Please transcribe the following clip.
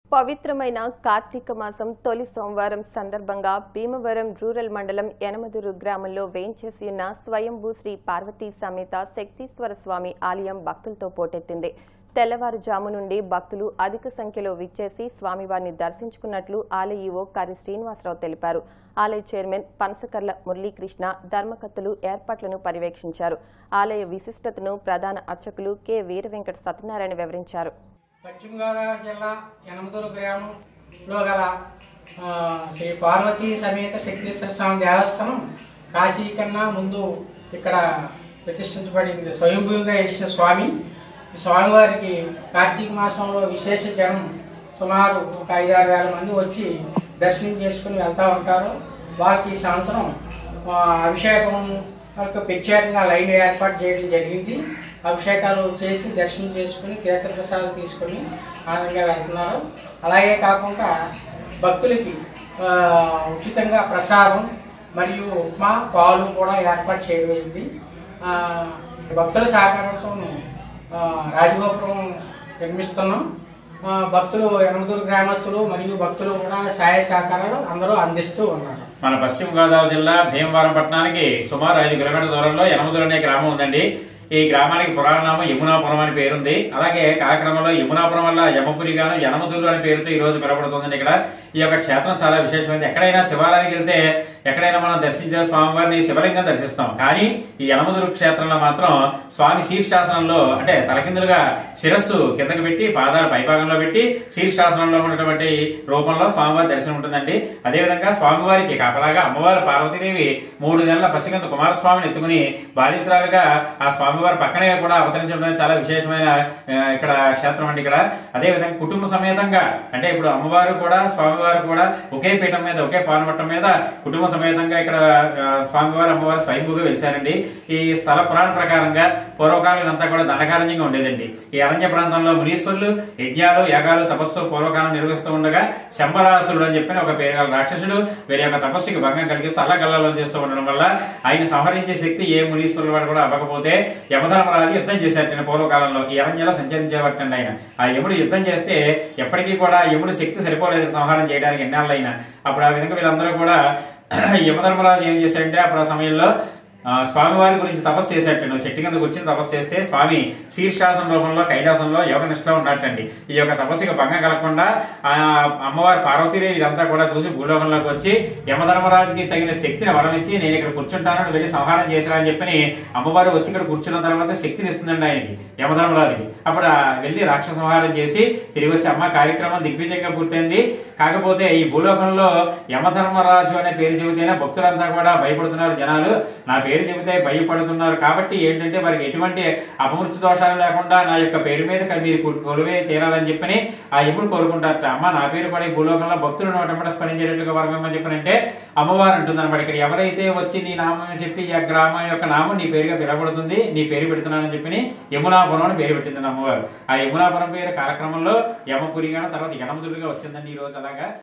పవిత్రమైన కార్తీక మాసం తొలి సోమవారం సందర్భంగా భీమవరం రూరల్ మండలం యనమదురు గ్రామంలో వేంచేసి ఉన్న స్వయంభూ శ్రీ పార్వతీ సమేత శక్తీశ్వర స్వామి ఆలయం భక్తులతో పోటెత్తింది తెల్లవారుజాము నుండి భక్తులు అధిక సంఖ్యలో విచ్చేసి స్వామివారిని దర్శించుకున్నట్లు ఆలయ ఈవో కరి శ్రీనివాసరావు తెలిపారు ఆలయ చైర్మన్ పనసకర్ల మురళీకృష్ణ ధర్మకర్తలు ఏర్పాట్లను పర్యవేక్షించారు ఆలయ విశిష్టతను ప్రధాన అర్చకులు కె వీర వెంకట సత్యనారాయణ వివరించారు పశ్చిమ గోదావరి జిల్లా యనమదూరు గ్రామంలో గల ఆ, శ్రీ పార్వతీ సమేత శక్తీశ్వర స్వామి దేవస్థానం కాశీ కన్నా ముందు ఇక్కడ ప్రతిష్ఠించబడింది స్వయంభూమిగా ఎడిసిన స్వామి ఈ స్వామివారికి కార్తీక మాసంలో విశేష జనం సుమారు ఒక ఐదారు వేల మంది వచ్చి దర్శనం చేసుకుని వెళ్తూ ఉంటారు వారికి ఈ సంవత్సరం ఆ, అభిషేకం వరకు ప్రత్యేకంగా లైన్ ఏర్పాటు చేయడం జరిగింది అభిషేకాలు చేసి దర్శనం చేసుకుని తీర్థప్రసాదాలు తీసుకొని ఆనందంగా వెళ్తున్నారు అలాగే కాకుండా భక్తులకి ఆ, ఉచితంగా ప్రసాదం మరియు ఉప్మా పాలు కూడా ఏర్పాటు చేయబడింది ఆ, భక్తుల సహకారంతోనూ ఆ, రాజగోపురం నిర్మిస్తున్నాం ఆ, భక్తులు ఎనమదూరు గ్రామస్తులు మరియు భక్తులు కూడా సహాయ సహకారాలు అందరూ అందిస్తూ ఉన్నారు మన పశ్చిమ గోదావరి జిల్లా భీమవరం పట్టణానికి సుమారు ఐదు కిలోమీటర్ల దూరంలో యనమదురు అనే గ్రామం ఉందండి ఈ గ్రామానికి పురాణనామం యమునాపురం అని పేరుంది అలాగే కాలక్రమంలో యమునాపురం వల్ల యమపురి గాను యనమదురు అనే పేరుతో ఈ రోజు పిలవబడుతుందండి ఇక్కడ ఈ యొక్క క్షేత్రం చాలా విశేషమైంది ఎక్కడైనా శివాలయానికి వెళ్తే ఎక్కడైనా మనం దర్శించే స్వామివారిని శివలింగం దర్శిస్తాం కానీ ఈ యనమదురు క్షేత్రంలో మాత్రం స్వామి శీర్షాసనంలో అంటే తలకిందులుగా శిరస్సు కిందకి పెట్టి పాదాలు పైభాగంలో పెట్టి శీర్షాసనంలో ఉన్నటువంటి రూపంలో స్వామివారి దర్శనం ఉంటుందండి అదేవిధంగా స్వామివారికి కాపలాగా అమ్మవారు పార్వతీదేవి మూడు నెలల పసిగంత కుమారస్వామిని ఎత్తుకుని బాధితురాలుగా ఆ స్వామివారి పక్కనే కూడా అవతరించడం అనేది చాలా విశేషమైన ఆ, ఇక్కడ క్షేత్రం అండి ఇక్కడ అదేవిధంగా కుటుంబ సమేతంగా అంటే ఇప్పుడు అమ్మవారు కూడా స్వామివారు కూడా ఒకే పీఠం మీద ఒకే పానమట్టం మీద కుటుంబ సమేతంగా ఇక్కడ ఆ, స్వామివారు అమ్మవారు స్వయంభూగా వెలిశారండి ఈ స్థల పురాణ ప్రకారంగా పూర్వకాలం ఇదంతా కూడా దండకారణ్యంగా ఉండేదండి ఈ అరణ్య ప్రాంతంలో మునీశ్వరులు యజ్ఞాలు యాగాలు తపస్సు పూర్వకాలం నిర్వహిస్తూ ఉండగా శంబరాసురుడు అని చెప్పిన ఒక పేరు గల రాక్షసుడు వీరి యొక్క తపస్సుకి భంగం కలిగిస్తూ అల్లగల్లలో చేస్తూ ఉండడం వల్ల ఆయన సంహరించే శక్తి ఏ మునీశ్వరుల వాడు కూడా అవ్వకపోతే యమధర్మరాజు యుద్ధం చేశారట పూర్వకాలంలో ఈ అరణ్యంలో సంచరించేవాటండి ఆయన ఆ యముడు యుద్ధం చేస్తే ఎప్పటికీ కూడా యముడు శక్తి సరిపోలేదు సంహారం చేయడానికి ఎన్నాళ్ళైనా అప్పుడు ఆ విధంగా వీళ్ళందరూ కూడా యమధర్మరాజు ఏం చేశాడంటే అప్పుడు ఆ సమయంలో ఆ, స్వామివారి గురించి తపస్సు చేసేట నువ్వు చెట్టు కింద కూర్చొని తపస్సు చేస్తే స్వామి శీర్షాసన రూపంలో కైలాసంలో యోగ నిష్ఠలో ఉన్నట్టండి ఈ యొక్క తపస్సుకి భంగం కలగకుండా ఆ అమ్మవారి పార్వతీదేవి ఇదంతా కూడా చూసి భూలోకంలోకి వచ్చి యమధర్మరాజుకి తగిన శక్తిని వరమిచ్చి నేను ఇక్కడ కూర్చుంటానని వెళ్ళి సంహారం చేసిరా అని చెప్పి అమ్మవారు వచ్చి ఇక్కడ కూర్చున్న తర్వాత శక్తిని ఇస్తుందండి ఆయనకి యమధర్మరాజుకి అప్పుడు ఆ వెళ్ళి రాక్షస సంహారం చేసి తిరిగి వచ్చి అమ్మ కార్యక్రమం దిగ్విజయంగా పూర్తయింది కాకపోతే ఈ భూలోకంలో యమధర్మరాజు అనే పేరు చెబితేనే భక్తులంతా కూడా భయపడుతున్నారు జనాలు నా పేరు చెబితే భయపడుతున్నారు కాబట్టి ఏంటంటే వారికి ఎటువంటి అపమృత్యు దోషాలు లేకుండా నా యొక్క పేరు మీద ఇక్కడ మీరు కు- కొలువే తీరాలని చెప్పని ఆ ఎప్పుడు కోరుకుంటారట అమ్మ నా పేరు పడి భూలోకంలో భక్తులు నోటంబడ స్మరించేటట్లుగా వరమేమని చెప్పనంటే అమ్మవారు అంటుంది అనమాట ఇక్కడ ఎవరైతే వచ్చి నీ నామం చెప్పి ఈ గ్రామం యొక్క నామం నీ పేరుగా పిలవబడుతుంది నీ పేరు పెడుతున్నానని చెప్పి యమునాపురం అని పేరు పెట్టింది అమ్మవారు ఆ యమునాపురం పేరు కాలక్రమంలో యమపురిగా తర్వాత యనమదుడిగా వచ్చిందండి ఈ రోజు అలాగా